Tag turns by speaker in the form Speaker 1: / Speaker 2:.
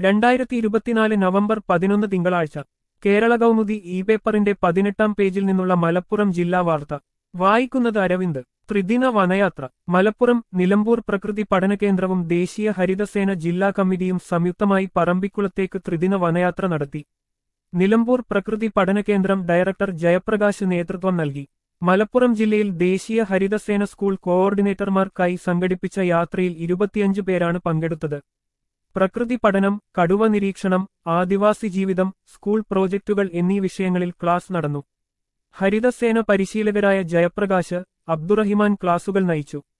Speaker 1: രണ്ടായിരത്തി ഇരുപത്തിനാല് നവംബർ പതിനൊന്ന് തിങ്കളാഴ്ച കേരള കൗമുദി ഇ പേപ്പറിന്റെ പതിനെട്ടാം പേജിൽ നിന്നുള്ള മലപ്പുറം ജില്ലാ വാർത്ത വായിക്കുന്നത് അരവിന്ദ് ത്രിദിന വനയാത്ര മലപ്പുറം നിലമ്പൂർ പ്രകൃതി പഠന കേന്ദ്രവും ദേശീയ ഹരിതസേന ജില്ലാ കമ്മിറ്റിയും സംയുക്തമായി പറമ്പിക്കുളത്തേക്ക് ത്രിദിന വനയാത്ര നടത്തി നിലമ്പൂർ പ്രകൃതി പഠന കേന്ദ്രം ഡയറക്ടർ ജയപ്രകാശ് നേതൃത്വം നൽകി മലപ്പുറം ജില്ലയിൽ ദേശീയ ഹരിതസേന സ്കൂൾ കോഓർഡിനേറ്റർമാർക്കായി സംഘടിപ്പിച്ച യാത്രയിൽ ഇരുപത്തിയഞ്ച് പേരാണ് പങ്കെടുത്തത് പ്രകൃതി പഠനം കടുവ നിരീക്ഷണം ആദിവാസി ജീവിതം സ്കൂൾ പ്രോജക്റ്റുകൾ എന്നീ വിഷയങ്ങളിൽ ക്ലാസ് നടന്നു ഹരിതസേന പരിശീലകരായ ജയപ്രകാശ് അബ്ദുറഹിമാൻ ക്ലാസുകൾ നയിച്ചു